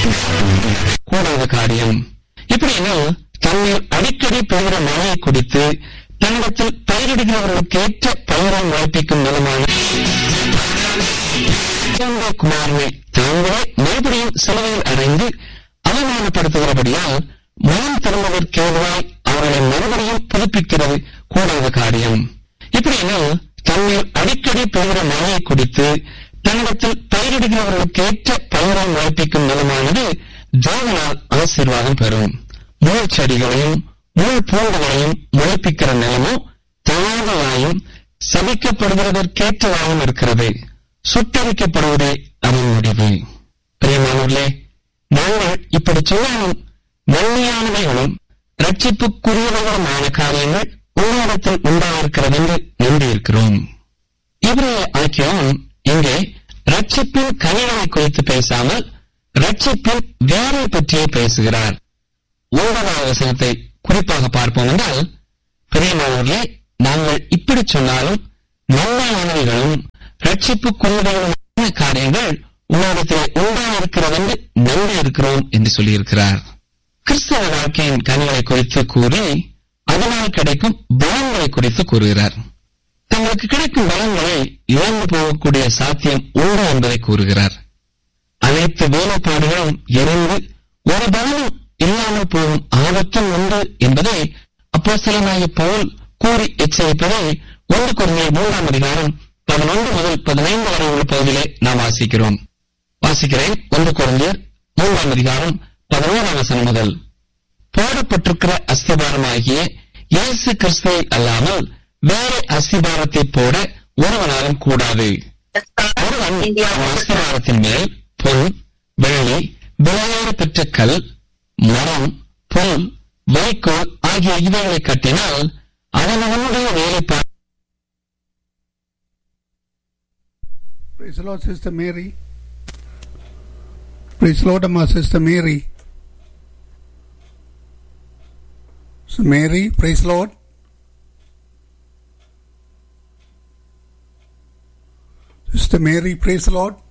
கூடாத காரியம் இப்படின்னு தண்ணீர் அடிக்கடி பெய்கிற மழையை குடித்து தன்னிடத்தில் பயிரிடுகிறவர்களுக்கு ஏற்ற பயிரை முளைப்பிக்கும் நிலமான குமாரனை தாங்களே மறுபடியும் சிலுவையில் அடைந்து அவமானப்படுத்துகிறபடியால் மனம் திரும்புவதற்கு ஏதுவாய் அவர்களை மறுபடியும் புதுப்பிக்கிறது கூடாத காரியம் இப்படின்னு தண்ணீர் அடிக்கடி பெய்கிற மழையை குடித்து தன்னிடத்தில் பயிரிடுகிறவர்களுக்கு ஏற்ற பயிரை முளைப்பிக்கும் நிலமானது தேவனால் ஆசீர்வாதம் பெறும் முள் செடிகளையும் முள் பூண்டுகளையும் முளைப்பிக்கிற நிலமோ தாழ்வையாயும் சபிக்கப்படுகிறதற்கேற்றதாகவும் இருக்கிறது சுட்டரிக்கப்படுவதே அதன் முடிவு பிரியமானவர்களே நாங்கள் இப்படி சொன்னாலும் நன்மையானவைகளும் ரட்சிப்புக்குரியவைகளுமான காரியங்கள் உங்களிடத்தில் உண்டாயிருக்கிறது என்று நம்பியிருக்கிறோம் இவரைய ஆக்கியம் இங்கே ரட்சிப்பின் கனிகளை குறித்து பேசாமல் ரட்சிப்பின் வேரை பற்றியே பேசுகிறார் ஒன்பதாவது வசனத்தை குறிப்பாக பார்ப்போம் என்றால் பெரியமானவர்களே நாங்கள் இப்படி சொன்னாலும் நன்மையானவைகளும் ரட்சிப்புக்குரியவைகளுமான காரியங்கள் உங்களிடத்தில் உண்டாயிருக்கிறது என்று நம்பி இருக்கிறோம் என்று சொல்லியிருக்கிறார் கிறிஸ்தவ வாழ்க்கையின் கனிகளை குறித்து கூறி அதனால் கிடைக்கும் பலன்களை குறித்து கூறுகிறார் தங்களுக்கு கிடைக்கும் பலன்களை இழந்து போகக்கூடிய சாத்தியம் உண்டு என்பதை கூறுகிறார் அனைத்து வேலைப்பாடுகளும் எரிந்து ஒரு பலனும் இல்லாமல் போகும் ஆபத்தும் உண்டு என்பதை அப்போஸ்தலனாகிய பவுல் கூறி எச்சரிப்பதை ஒன்று குறைந்த மூன்றாம் அதிகாரம் பதினொன்று முதல் பதினைந்து வரை உள்ள பகுதியிலே நாம் வாசிக்கிறோம் வாசிக்கிறேன் ஒன்று குறைந்தர் மூன்றாம் அதிகாரம் பதினோராம் வசனம் முதல் போடப்பட்டிருக்கிற அஸ்திபாரமாகிய இயேசு கிறிஸ்துவை அல்லாமல் வேற அஸ்திபாரத்தை போட ஒருவனாலும் கூடாது ஒருவன் அவன் அஸ்திபாரத்தின் மேல் பொன் வெள்ளி விளையாட பெற்ற கல் மரம் புல் வைக்கோல் ஆகிய இவைகளை கட்டினால் அவன் அவனுடைய வேலைப்பாடு Praise the Lord, Sister Mary. Praise the Lord, my Sister Mary. So Mary, praise the Lord. Sister Mary, praise the Lord.